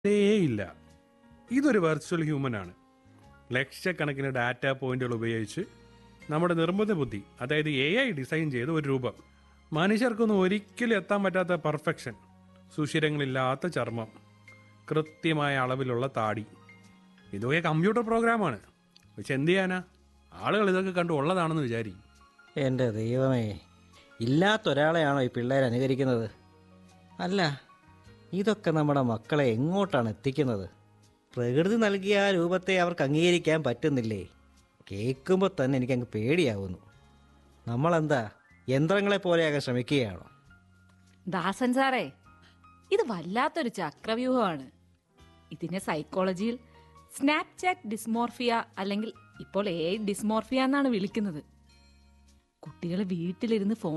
ഇല്ല ഇതൊരു virtual human ആണ് ലക്ഷക്കണക്കിന് ഡാറ്റ പോയിന്റുകൾ ഉപയോഗിച്ച് നമ്മുടെ നിർമ്മിത ബുദ്ധി അതായത് എ ഐ ഡിസൈൻ ചെയ്ത ഒരു രൂപം മനുഷ്യർക്കൊന്നും ഒരിക്കലും എത്താൻ പറ്റാത്ത പെർഫെക്ഷൻ സുഷിരങ്ങളില്ലാത്ത ചർമ്മം കൃത്യമായ അളവിലുള്ള താടി ഇതൊക്കെ കമ്പ്യൂട്ടർ പ്രോഗ്രാമാണ് പക്ഷെ എന്ത് ചെയ്യാനാ ആളുകൾ ഇതൊക്കെ കണ്ടു ഉള്ളതാണെന്ന് വിചാരിക്കും എൻ്റെ ദൈവമേ ഇല്ലാത്ത ഒരാളെയാണോ ഈ പിള്ളേർ അനുകരിക്കുന്നത് അല്ല ഇതൊക്കെ നമ്മുടെ മക്കളെ എങ്ങോട്ടാണ് എത്തിക്കുന്നത് പ്രകൃതി നൽകിയ ആ രൂപത്തെ അവർക്ക് അംഗീകരിക്കാൻ പറ്റുന്നില്ലേ കേൾക്കുമ്പോൾ തന്നെ എനിക്കങ്ങ് പേടിയാവുന്നു നമ്മളെന്താ യന്ത്രങ്ങളെ പോലെയാകാൻ ശ്രമിക്കുകയാണോ ദാസൻ സാറേ ഇത് വല്ലാത്തൊരു ചക്രവ്യൂഹമാണ് ഇതിനെ സൈക്കോളജിയിൽ സ്നാപ്ചാറ്റ് ഡിസ്മോർഫിയ അല്ലെങ്കിൽ ഇപ്പോൾ എ ഡിസ്മോർഫിയ എന്നാണ് വിളിക്കുന്നത് കുട്ടികൾ വീട്ടിലിരുന്ന് ഫോൺ